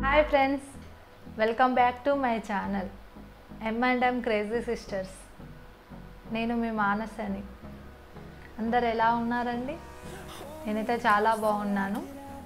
Hi friends welcome back to my channel M and M crazy sisters నేను మీ మానసని అందరు ఎలా ఉన్నారండి నేనైతే చాలా బాగున్నాను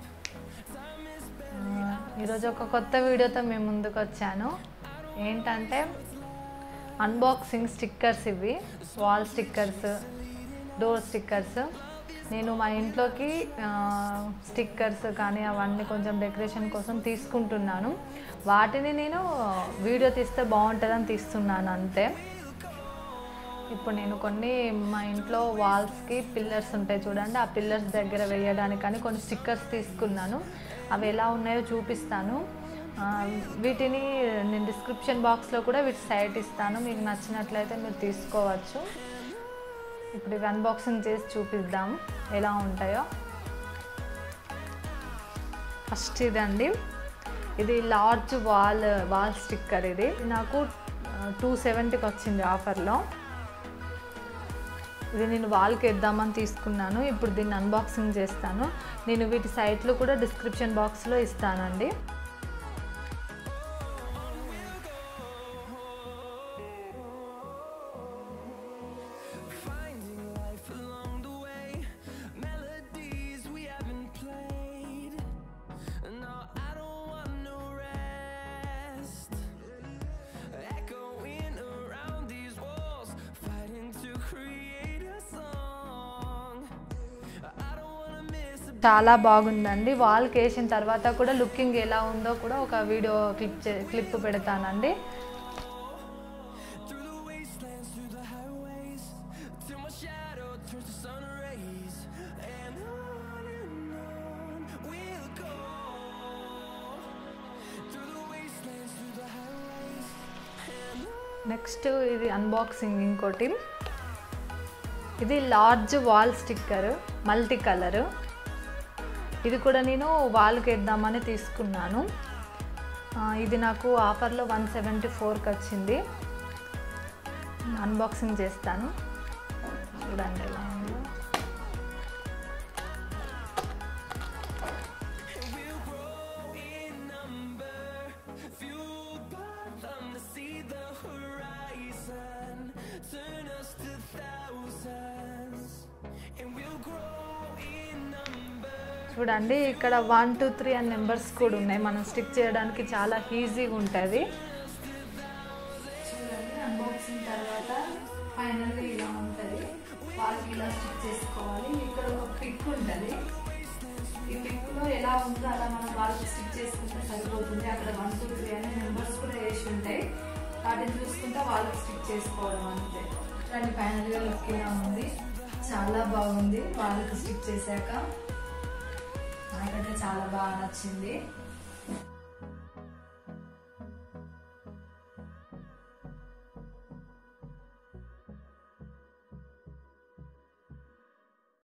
ఆ, ఈరోజు ఒక కొత్త వీడియోతో మేము ముందుకు వచ్చాను ఏంటంటే అన్బాక్సింగ్ స్టిక్కర్స్ ఇవి వాల్ స్టిక్కర్స్ డోర్ స్టిక్కర్స్ నేను మా ఇంట్లోకి ఆ, స్టిక్కర్స్ కానీ అవన్నీ కొంచెం డెకరేషన్ కోసం తీసుకుంటున్నాను వాటిని నేను వీడియో తీస్తే బాగుంటుందని తీస్తున్నాను అంతే ఇప్పుడు నేను కొన్ని మా ఇంట్లో వాల్స్కి పిల్లర్స్ ఉంటాయి చూడండి ఆ పిల్లర్స్ దగ్గర వేయడానికని కొన్ని స్టిక్కర్స్ తీసుకున్నాను అవి ఎలా ఉన్నాయో చూపిస్తాను ఆ, వీటిని నేను డిస్క్రిప్షన్ బాక్స్లో కూడా వీటి సైట్ ఇస్తాను మీకు నచ్చినట్లయితే మీరు తీసుకోవచ్చు ఇప్పుడు ఇవి అన్బాక్సింగ్ చేసి చూపిద్దాం ఎలా ఉంటాయో ఫస్ట్ ఇదండి ఇది లార్జ్ వాల్ వాల్ స్టిక్కర్ ఇది నాకు టూ సెవెంటీకి వచ్చింది ఆఫర్లో ఇది నేను వాల్కి వేద్దామని తీసుకున్నాను ఇప్పుడు దీన్ని అన్బాక్సింగ్ చేస్తాను నేను వీటి సైట్లు కూడా డిస్క్రిప్షన్ బాక్స్లో ఇస్తానండి Finding life along the way, melodies we haven't played. No, I don't want no rest. Echoing around these walls, fighting to create a song. I don't wanna miss a చాలా బాగుందండి వాల్కి వేసిన తర్వాత కూడా లుకింగ్ ఎలా ఉందో కూడా ఒక వీడియో క్లిప్ చే క్లిప్ పెడతానండి through the wastelands, through the highways, till my shadow turns to sun rays, and on and on we'll go. Through the wastelands, through the highways, and on. Next ఇది unboxing ఇంకోటి ఇది large wall sticker multi colour ఇది కూడా నేను వాల్కి వేద్దామని తీసుకున్నాను ఆ, ఇది నాకు ఆఫర్లో వన్ సెవెంటీ ఫోర్కి వచ్చింది అన్బాక్సింగ్ చేస్తాను చూడండి ఎలా ఉందో We'll grow in number, fueled by them to see the horizon, turn us to thousands, and we'll grow in number. చూడండి ఇక్కడ వన్ టూ త్రీ అని నెంబర్స్ కూడా ఉన్నాయి మనం స్టిక్ చేయడానికి చాలా ఈజీగా ఉంటుంది చూడండి అన్బాక్సింగ్ తర్వాత ఫైనల్గా ఇలా ఉంటుంది వాళ్ళకి ఇలా స్టిక్ చేసుకోవాలి ఇక్కడ ఒక పిక్ ఉంటుంది ఈ పిక్లో ఎలా ఉందో అలా మనం వాళ్ళకి స్టిక్ చేసుకుంటే సరిపోతుంది అక్కడ వన్ టూ త్రీ అనే నెంబర్స్ కూడా వేసి ఉంటాయి వాటిని చూసుకుంటే వాళ్ళకి స్టిక్ చేసుకోవడం అంతే దాని ఫైనల్గా లుక్ ఇలా ఉంది చాలా బాగుంది వాళ్ళకి స్టిక్ చేశాక నాకైతే చాలా బాగా నచ్చింది